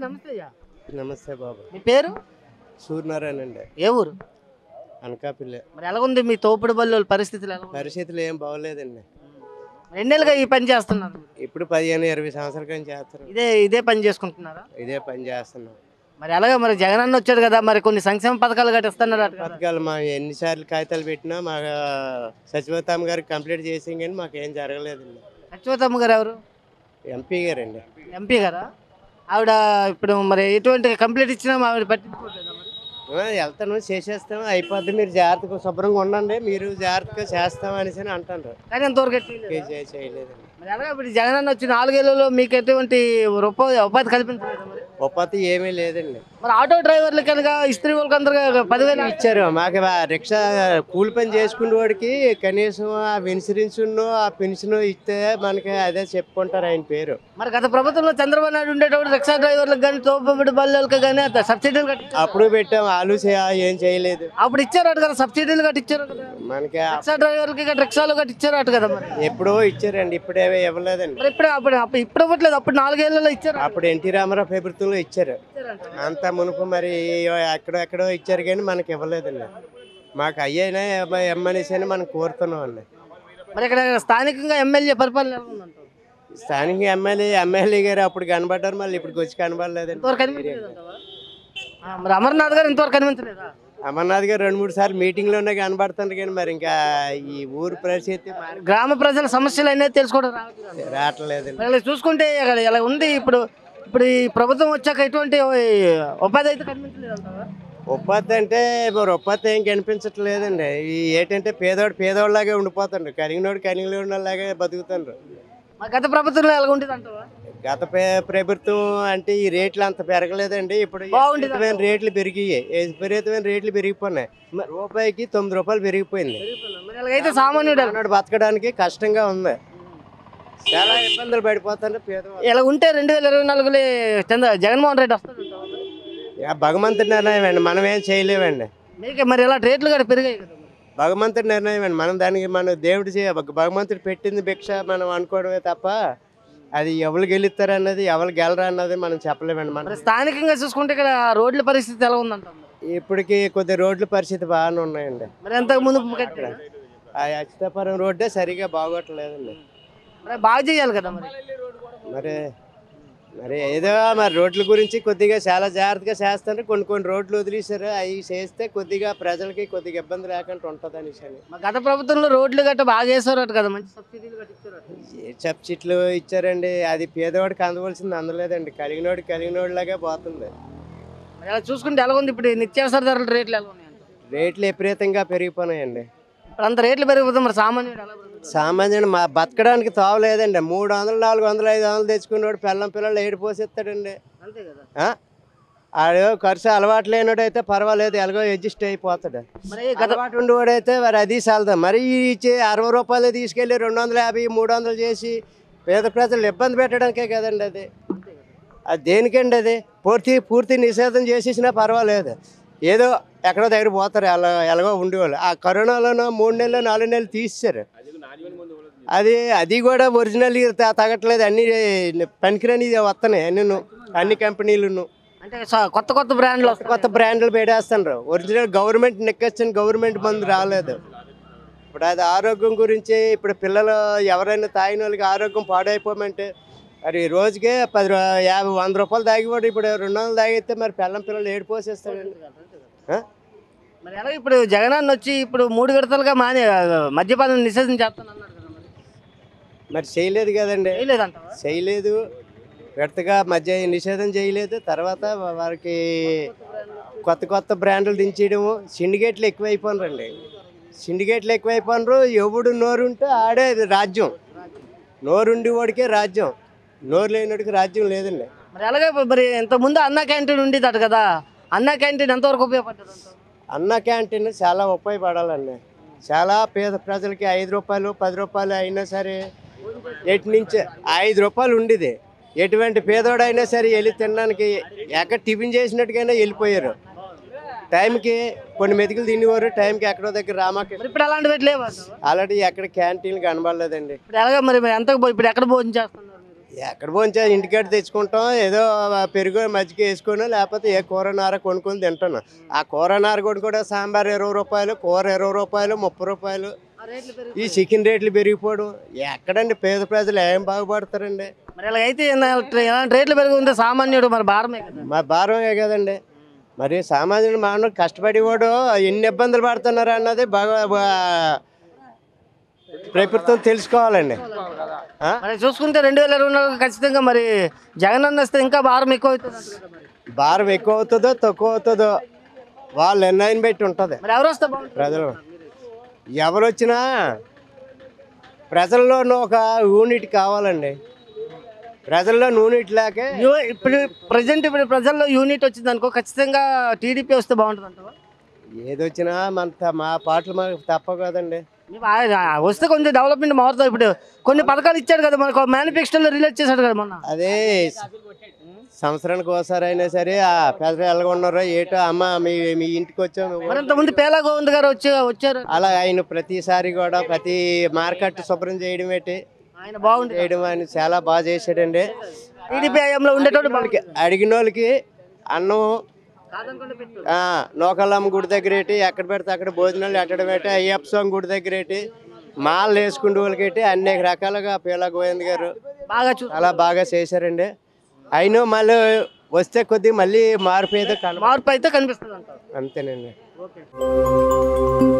నమస్తే అయ్యా నమస్తే బాబు మీ పేరు సూర్యనారాయణ అండి ఏ ఊరు అనకాపల్లి మరి ఎలాగుంది మీ తోపుడు బళ్ళు పరిస్థితులు ఎలా ఉంది? పరిస్థితులు ఏం బాగోలేదండి రెండేళ్ళుగా ఈ పని చేస్తున్నారు ఇప్పుడు పదిహేను ఇరవై సంవత్సరాల నుంచి చేస్తారు ఇదే ఇదే పని చేసుకుంటున్నారా ఇదే పని చేస్తున్నాం మరి అలాగే మరి జగన్ అన్న వచ్చాడు కదా మరి కొన్ని సంక్షేమ పథకాలు గట్రా ఇస్తున్నారు అట కదా. పథకాలు మా ఎన్నిసార్లు కాగితాలు పెట్టినా మా సచివతమ్మ గారికి కంప్లీట్ చేసి కానీ మాకు ఏం జరగలేదండి సత్యవతమ్మ గారు ఎవరు ఎంపీ గారండి ఎంపీ గారా ఆవిడ ఇప్పుడు మరి ఎటువంటి కంప్లీట్ ఇచ్చినా ఆవిడ పట్టించుకోవట్లేదా మరి ఆ, వెళ్తాను చేసేస్తాం అయిపోద్ది మీరు జాగ్రత్తగా శుభ్రంగా ఉండండి మీరు జాగ్రత్తగా చేస్తాం అనేసి అని అంటారు కానీ ఎంతవరకు ఎట్లేదు చే- చేయలేదండి మరి అలాగే ఇప్పుడు జగన్ అన్న వచ్చి నాలుగేళ్లలో మీకు ఎటువంటి ఉపాధి ఉపాధి కల్పించలేదు మరి ఉపాధి ఏమీ లేదండి మరి ఆటో డ్రైవర్లు కనుక ఇస్త్రీ వాళ్ళకి అందరు పదివేలు ఇచ్చారు మాకు ఆ రిక్షా కూలి పని చేసుకునే వాడికి కనీసం ఆ ఇన్సూరెన్స్ ఆ పెన్షన్ ఇస్తే మనకి అదే చెప్పుకుంటారు ఆయన పేరు మరి గత ప్రభుత్వంలో చంద్రబాబు నాయుడు ఉండేటప్పుడు రిక్షా డ్రైవర్లకు కానీ తోపబడి బళ్ళకి కానీ అంత సబ్సిడీలు కట్టి అప్పుడు పెట్టాం ఆలు చే- ఏం చేయలేదు అప్పుడు ఇచ్చారట కదా సబ్సిడీలు కట్టి ఇచ్చారు కదా మనకి ఆ- రిక్షా డ్రైవర్లకి గట్రా రిక్షాలు కట్టి ఇచ్చారట కదా మరి ఎప్పుడో ఇచ్చారండి ఇప్పుడేమీ ఇవ్వలేదండి మరి ఇప్పుడు అప్పుడు అప్పుడు ఇప్పుడు ఇవ్వట్లేదు అప్పుడు నాలుగేళ్లలో ఇచ్చారు అప్పుడు ఎన్టీ రామారావు ప్రభుత్వంలో ఇచ్చారు అంత మునుపు మరి ఎక్కడో ఎక్కడో ఇచ్చారు కానీ మనకి ఇవ్వలేదండి మాకు అయ్యైనా ఎమ్మనేసి అని మనం కోరుతున్నాం అండి మరి ఇక్కడ స్థానికంగా ఎమ్మెల్యే పరిపాలన ఎలా ఉందంటారు స్థానిక ఎమ్మెల్యే ఎమ్మెల్యే గారు అప్పుడు కనబడ్డారు మళ్ళీ ఇప్పుడు వచ్చి కనబడలేదండి ఇంతవరకు కనిపించలేదంటావా? ఆ, మరి అమర్నాథ్ గారు ఇంతవరకు కనిపించలేదా అమర్నాథ్ గారు రెండు మూడు సార్లు మీటింగ్లోనే కనబడుతున్నారు కానీ మరి ఇంకా ఈ ఊరు పరిస్థితి మారి- గ్రామ ప్రజల సమస్యలు అనేది తెలుసుకోవడం రావట్లేదు రావట్లేదండి మరి ఇలా చూసుకుంటే ఇక్కడ ఇలా ఉంది ఇప్పుడు ఇప్పుడు ఈ ప్రభుత్వం వచ్చాక ఎటువంటి ఉపాధి అయితే కనిపించలేదు అంటావా? ఉపాధి అంటే మరి ఉపాధి ఏం కనిపించట్లేదండి ఈ ఏంటంటే పేదోడు పేదోళ్ళలాగే ఉండిపోతుండ్రు కరిగినోడు కరిగినోళ్ళలాగే బతుకుతుండ్రు మరి గత ప్రభుత్వంలో ఎలా ఉండేది అంటావా గత పే- ప్రభుత్వం అంటే ఈ రేట్లు అంత పెరగలేదండి ఇప్పుడు బాగుండేది విపరీతమైన రేట్లు పెరిగాయి ఏ విపరీతమైన రేట్లు పెరిగిపోయినాయి రూపాయికి తొమ్మిది రూపాయలు పెరిగిపోయింది మరి ఇలాగైతే సామాన్యుడు ఎలా- మానవుడు బతకడానికి కష్టంగా ఉంది చాలా ఇబ్బందులు పడిపోతుండ్రు పేదవాళ్ళు ఇలా ఉంటే రెండు వేల ఇరవై నాలుగులో చంద్ర జగన్మోహన్ రెడ్డి వస్తాడు యా, భగవంతుడి నిర్ణయం అండి మనం ఏం చేయలేమండి మీకే మరి ఇలా రేట్లు కూడా పెరిగాయి కదా మరి. భగవంతుడి నిర్ణయం అండి మనం దానికి మనం దేవుడు చేయ భగవంతుడు పెట్టింది భిక్ష మనం అనుకోవడమే తప్ప అది ఎవరు గెలుస్తారు అన్నది ఎవరు గెలరా అన్నది మనం చెప్పలేమండి మరి మనం స్థానికంగా చూసుకుంటే ఇక్కడ రోడ్ల పరిస్థితి ఎలా ఉందంటాం ఇప్పటికి కొద్ది రోడ్ల పరిస్థితి బాగానే ఉన్నాయండి మరి ఎంత ముందు కట్టారు ఆ అచ్చితపురం రోడ్డే సరిగా బాగోట్లేదండి మరి బాగా చేయాలి కదా మరి మరి మరి ఏదో మరి రోడ్ల గురించి కొద్దిగా చాలా జాగ్రత్తగా చేస్తారు కొన్ని కొన్ని రోడ్లు వదిలేశారు అవి చేస్తే కొద్దిగా ప్రజలకి కొద్దిగా ఇబ్బంది లేకుండా ఉంటుంది అనేసి అని మరి గత ప్రభుత్వంలో రోడ్లు గట్ట బాగా వేసారట కదా మంచి సబ్సిడీలు గట్ట ఇచ్చారట ఏ చెప్చిట్లు ఇచ్చారండి అది పేదవాడికి అందవలసింది అందలేదండి కలిగినోడు కలిగినోడిలాగే పోతుంది మరి అలా చూసుకుంటే ఎలా ఉంది ఇప్పుడు ఈ నిత్యావసర ధరల రేట్లు ఎలా ఉన్నాయి అంటారు? రేట్లు విపరీతంగా పెరిగిపోయినాయండి ఇప్పుడు అంత రేట్లు పెరిగిపోతే మరి సామాన్యుడు ఎలా బ్రతుకుతాడు? సామాన్యుడు మా బతకడానికి తావలేదండి మూడు వందలు నాలుగు వందలు ఐదు వందలు తెచ్చుకున్నాడు పిల్లం పిల్లలు ఏడు పోసిస్తాడండి అంతే కదా ఆ? ఆడు ఖర్చు అలవాటు లేనివాడు అయితే పర్వాలేదు ఎలాగో అడ్జస్ట్ అయిపోతాడు మరి గత అలవాటు ఉండేవాడైతే మరి అది చాలదా మరి ఈ ఇచ్చే అరవై రూపాయలు తీసుకెళ్ళి రెండు వందల యాభై మూడు వందలు చేసి పేద ప్రజలు ఇబ్బంది పెట్టడానికే కదండి అది అది దేనికండి అది పూర్తి పూర్తి నిషేధం చేసేసినా పర్వాలేదు ఏదో ఎక్కడో దగ్గర పోతారు ఎలా ఎలాగో ఉండేవాళ్ళు ఆ కరోనాలోనూ మూడు నెలలు నాలుగు నెలలు తీసేశారు అది అది కూడా ఒరిజినల్ తగ్గట్లేదు అన్ని పనికిరాని వస్తున్నాయి అన్ని అన్ని కంపెనీలను అంటే స- కొత్త కొత్త బ్రాండ్లు కొత్త కొత్త బ్రాండ్లు పెట్టేస్తున్నారు ఒరిజినల్ గవర్నమెంట్ నెక్కొచ్చిన గవర్నమెంట్ మందు రాలేదు ఇప్పుడు అది ఆరోగ్యం గురించి ఇప్పుడు పిల్లలు ఎవరైనా తాగిన వాళ్ళకి ఆరోగ్యం పాడైపోమంటే మరి రోజుకే పది రూ- యాభై వంద రూపాయలు తాగివాడు ఇప్పుడు రెండు వందలు తాగితే మరి పిల్లం పిల్లలు ఏడు పోసేస్తాడండి ఆ? మరి ఎలా ఇప్పుడు జగన్ అన్న వచ్చి ఇప్పుడు మూడు విడతలుగా మానే మద్యపానం నిషేధం చేస్తానన్నాడు కదా మరి మరి చేయలేదు కదండి చేయలేదంటావా చేయలేదు విడతగా మధ్య నిషేధం చేయలేదు తర్వాత వారికి కొత్త కొత్త బ్రాండ్లు దించేయడము సిండికేట్లు ఎక్కువైపోయినారండి సిండికేట్లు ఎక్కువైపోయినారు ఎవడు నోరుంటే ఆడే రాజ్యం నోరుండి వాడికే రాజ్యం నోరు లేనివాడికి రాజ్యం లేదండి మరి అలాగే మరి ఇంత ముందు అన్న క్యాంటీన్ ఉండేదట కదా అన్న క్యాంటీన్ ఎంతవరకు ఉపయోగపడ్డది అంటావు? అన్న క్యాంటీన్ చాలా ఉపయోగపడాలండి చాలా పేద ప్రజలకి ఐదు రూపాయలు పది రూపాయలు అయినా సరే ఎటు నుంచి ఐదు రూపాయలు ఉండేది ఎటువంటి పేదోడైనా సరే వెళ్ళి తినడానికి ఎక్కడ టిఫిన్ చేసినట్టుగానే వెళ్ళిపోయారు టైంకి కొన్ని మెతుకులు తినేవారు టైంకి ఎక్కడో దగ్గర రామాకి మరి ఇప్పుడు అలాంటి పెట్టి లేవు అంటావా? ఆల్రెడీ ఎక్కడ క్యాంటీన్లు కనబడలేదండి ఇప్పుడు ఎలాగ మరి ఎంత ఇప్పుడు ఎక్కడ భోజనం చేస్తున్నారు మీరు ఎక్కడ పోంచా ఇంటికాడ తెచ్చుకుంటాం ఏదో పెరుగు మజ్జిగ వేసుకొని లేకపోతే ఏ కూర నార కొనుక్కొని తింటాను ఆ కూర నార కూడా కూడా సాంబార్ ఇరవై రూపాయలు కూర ఇరవై రూపాయలు ముప్పై రూపాయలు ఈ చికెన్ రేట్లు పెరిగిపోవడం ఎక్కడండి పేద ప్రజలు ఏం బాగుపడతారండి మరి ఇలాగైతే ఎన్న- ఎలాంటి రేట్లు పెరుగుంటే సామాన్యుడు మరి భారమే కదా మా భారమే కదండి మరి సామాన్యుడు మానవుడు కష్టపడి వాడు ఎన్ని ఇబ్బందులు పడుతున్నారు అన్నది బాగా బా- ప్రభుత్వం తెలుసుకోవాలండి ఆ? మరి చూసుకుంటే రెండు వేల ఇరవై నాలుగు ఖచ్చితంగా మరి జగన్ అన్న వస్తే ఇంకా భారం ఎక్కువ అవుతుంది అంటారు కదా మరి. భారం ఎక్కువ అవుతుందో తక్కువ అవుతుందో వాళ్ళ నిర్ణయం పెట్టి ఉంటుంది మరి ఎవరు వస్తే బాగుంటుంది ప్రజలు ఎవరు వచ్చినా ప్రజల్లోనూ ఒక యూనిట్ కావాలండి ప్రజల్లో యూనిట్ లేకే యు- ఇప్పుడు ప్రజెంట్ ఇప్పుడు ప్రజల్లో యూనిట్ వచ్చింది అనుకో ఖచ్చితంగా టీడీపీ వస్తే బాగుంటుంది అంటావా ఏదొచ్చినా మన త- మా పాటలు మనకు తప్ప కదండి మీ ఆ- ఆ వస్తే కొంచెం డెవలప్మెంట్ మారుతుంది ఇప్పుడు కొన్ని పథకాలు ఇచ్చాడు కదా మనకు మేనిఫెస్టోలో రిలీజ్ చేశాడు కదా మొన్న అదే సంవత్సరానికి ఒకసారి అయినా సరే ఆ పెద్ద ఎలాగ ఉన్నారో ఏటో అమ్మ మీ మీ ఇంటికి వచ్చాము మరి ఇంతకుముందు పేలా గోవింద్ గారు వచ్చి వచ్చారు అలా ఆయన ప్రతిసారి కూడా ప్రతి మార్కెట్ శుభ్రం చేయడం ఏంటి ఆయన బాగుంది చేయడం ఆయన చాలా బాగా చేశాడండి టీడీపీ హయాంలో ఉండేటోడు వాళ్ళకి అడిగిన వాళ్ళకి అన్నం ఆ, నూకలమ్మ గుడి దగ్గర ఏంటి ఎక్కడ పెడితే అక్కడ భోజనాలు ఎట్టడం ఏంటి అయ్యప్ప స్వామి గుడి దగ్గర ఏంటి మాలలు వేసుకునే వాళ్ళకి ఏంటి అనేక రకాలుగా పీలా గోవింద్ గారు బాగా చూ చాలా బాగా చేశారండి అయినా మళ్ళీ వస్తే కొద్దిగా మళ్ళీ మార్పు ఏదో కన మార్పు అయితే కనిపిస్తుంది అంటారు అంతేనండి ఓకే